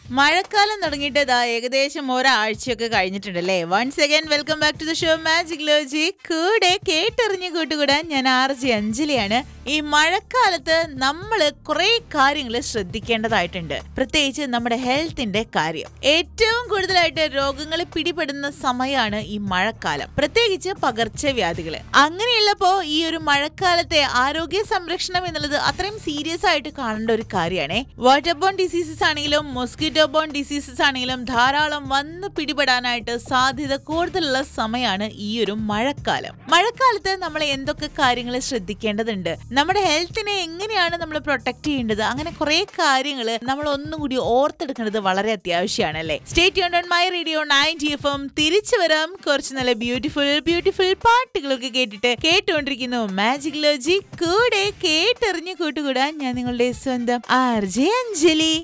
മഴക്കാലം തുടങ്ങിയിട്ട് ഇതാ ഏകദേശം ഒരാഴ്ചയൊക്കെ കഴിഞ്ഞിട്ടുണ്ടല്ലേ once again welcome back to the show magic logic കൂടെ കേട്ടെറിഞ്ഞ് കൂട്ടുകൂടാൻ ഞാൻ ആർ ജി അഞ്ജലിയാണ് ഈ മഴക്കാലത്ത് നമ്മൾ കുറെ കാര്യങ്ങൾ ശ്രദ്ധിക്കേണ്ടതായിട്ടുണ്ട് പ്രത്യേകിച്ച് നമ്മുടെ ഹെൽത്തിന്റെ കാര്യം ഏറ്റവും കൂടുതലായിട്ട് രോഗങ്ങൾ പിടിപെടുന്ന സമയമാണ് ഈ മഴക്കാലം പ്രത്യേകിച്ച് പകർച്ചവ്യാധികൾ അങ്ങനെയുള്ളപ്പോ ഈ ഒരു മഴക്കാലത്തെ ആരോഗ്യ സംരക്ഷണം എന്നുള്ളത് അത്രയും സീരിയസ് ആയിട്ട് കാണേണ്ട ഒരു കാര്യമാണ് വാട്ടർ ബോൺ ഡിസീസസ് ആണെങ്കിലും മൊസ്കിറ്റോ ബോൺ ഡിസീസസ് ആണെങ്കിലും ധാരാളം വന്ന് പിടിപെടാനായിട്ട് സാധ്യത കൂടുതലുള്ള സമയമാണ് ഈ ഒരു മഴക്കാലം മഴക്കാലത്ത് നമ്മൾ എന്തൊക്കെ കാര്യങ്ങൾ ശ്രദ്ധിക്കേണ്ടതുണ്ട് നമ്മുടെ ഹെൽത്തിനെ എങ്ങനെയാണ് നമ്മൾ പ്രൊട്ടക്ട് ചെയ്യേണ്ടത് അങ്ങനെ കുറെ കാര്യങ്ങൾ നമ്മൾ ഒന്നും കൂടി ഓർത്തെടുക്കേണ്ടത് വളരെ അത്യാവശ്യമാണ് അല്ലേ state on my radio ninety F M തിരിച്ചു വരാം കുറച്ച് നല്ല ബ്യൂട്ടിഫുൾ ബ്യൂട്ടിഫുൾ പാട്ടുകളൊക്കെ കേട്ടിട്ട് കേട്ടുകൊണ്ടിരിക്കുന്നു മാജിക് ലോജി കൂടെ കേട്ടെറിഞ്ഞ് കൂട്ടുകൂടാൻ ഞാൻ നിങ്ങളുടെ സ്വന്തം ആർ ജെ അഞ്ജലി